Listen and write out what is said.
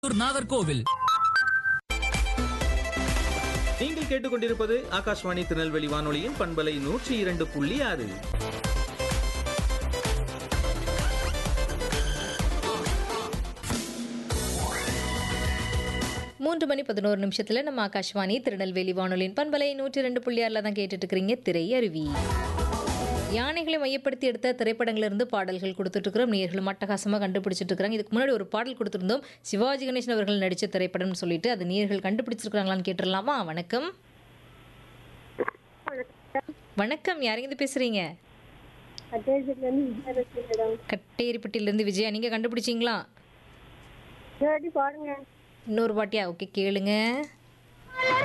நாகர்கோவில் நீங்கள் கேட்டுக்கொண்டிருப்பது ஆகாஷ்வாணி திருநெல்வேலி வானொலியின் பண்பலை நூற்றி இரண்டு புள்ளி ஆறு மூன்று மணி பதினோரு நிமிஷத்தில் நம்ம ஆகாஷ்வாணி திருநெல்வேலி வானொலியின் பண்பலை நூற்றி ரெண்டு புள்ளி ஆறில் தான் கேட்டுட்டு இருக்கிறீங்க திரை அருவி யானைகளை மையப்படுத்தி எடுத்த திரைப்படங்களிலிருந்து பாடல்கள் கொடுத்துட்டு இருக்கிறோம் நேர்களும் அட்டகாசமாக கண்டுபிடிச்சிட்டு இருக்கிறாங்க இதுக்கு முன்னாடி ஒரு பாடல் கொடுத்துருந்தோம் சிவாஜி கணேசன் அவர்கள் நடித்த திரைப்படம்னு சொல்லிட்டு அது நேர்கள் கண்டுபிடிச்சிருக்கிறாங்களான்னு கேட்டுடலாமா வணக்கம் வணக்கம் யாருங்க பேசுறீங்க அட்டேஜ்லேருந்து விஜயலட்சுமி மேடம் கட்டேரிப்பட்டியிலேருந்து விஜயா நீங்கள் கண்டுபிடிச்சிங்களா இல்லாட்டி பாருங்க இன்னொரு வாட்டியா ஓகே கேளுங்க